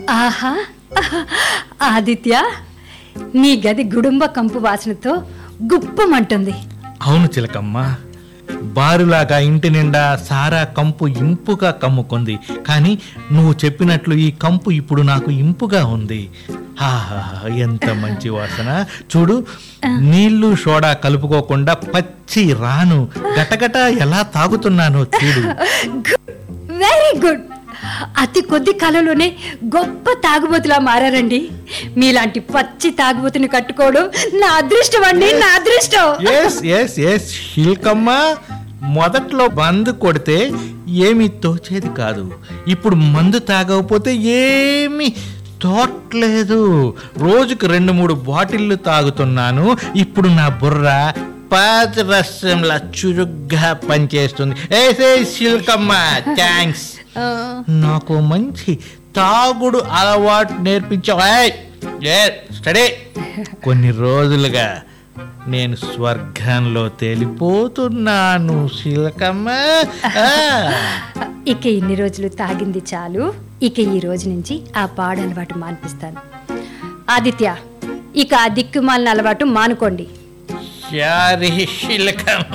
ఆహా ఆదిత్య నీ గది గుడుంబ కంపు వాసనతో గుప్పమంటుంది అవును చిలకమ్మ బారులాగా ఇంటి నిండా సారా కంపు ఇంపుగా కమ్ముకుంది కానీ నువ్వు చెప్పినట్లు ఈ కంపు ఇప్పుడు నాకు ఇంపుగా ఉంది ఆహా ఎంత మంచి వాసన చూడు నీళ్లు సోడా కలుపుకోకుండా పచ్చి రాను గటగట ఎలా తాగుతున్నానో చూడు వెరీ గుడ్ అతి కొద్ది కాలంలోనే గొప్ప తాగుబోతులా మారారండి మీలాంటి పచ్చి తాగుబోతుని కట్టుకోవడం నా అదృష్టం అండి నా అదృష్టం ఎస్ ఎస్ ఎస్ శిల్కమ్మ మొదట్లో మందు కొడితే ఏమీ తోచేది కాదు ఇప్పుడు మందు తాగకపోతే ఏమీ తోట్లేదు రోజుకు రెండు మూడు బాటిళ్ళు తాగుతున్నాను ఇప్పుడు నా బుర్ర పాదరసంలా చురుగ్గా పనిచేస్తుంది ఏసే శిల్కమ్మ థ్యాంక్స్ ఆ, నాకు మంచి తాగుడు అలవాటు నేర్పించావు ఏయ్! ఏ స్టడీ కొన్ని రోజులుగా నేను స్వర్గంలో తేలిపోతున్నాను శిలకమ్మ ఆ! ఇక ఇన్ని రోజులు తాగింది చాలు ఇక ఈ రోజు నుంచి ఆ పాడు అలవాటు మాన్పిస్తాను ఆదిత్య ఇక ఆ దిక్కుమాలిన అలవాటు మానుకోండి శారీ శిలకమ్మ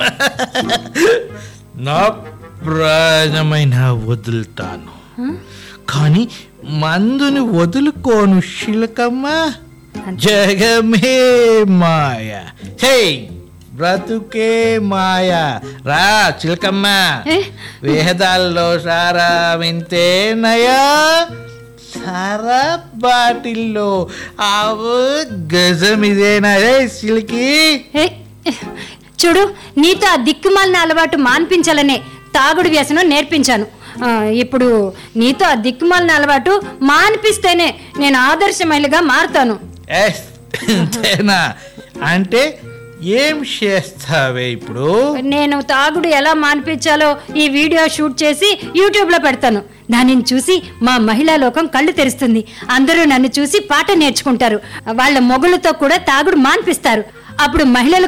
నా ప్రాణమైన వదులుతాను కానీ మందుని వదులుకోను శిలకమ్మ జగమే మాయ హే బ్రతుకే మాయ రా చిలకమ్మ ఏ? వేదాల్లో సారా వింతేనయా సారా బాటిల్లో ఆవు గజమిదేనా రే సిలికి ఏ, చూడు నీతో ఆ దిక్కుమాలిన అలవాటు మాన్పించాలనే తాగుడు వ్యసనం నేర్పించాను ఆ, ఇప్పుడు నీతో ఆ దిక్కుమాలిన అలవాటు మాన్పిస్తేనే నేను ఆదర్శ మహిళగా మారుతాను ఎస్, అంతేనా అంటే ఏం చేస్తావే ఇప్పుడు నేను తాగుడు ఎలా మాన్పించాలో ఈ వీడియో షూట్ చేసి యూట్యూబ్లో పెడతాను దానిని చూసి మా మహిళా లోకం కళ్ళు తెరుస్తుంది అందరూ నన్ను చూసి పాట నేర్చుకుంటారు వాళ్ళ మొగుళ్ళతో కూడా తాగుడు మాన్పిస్తారు అప్పుడు మహిళలు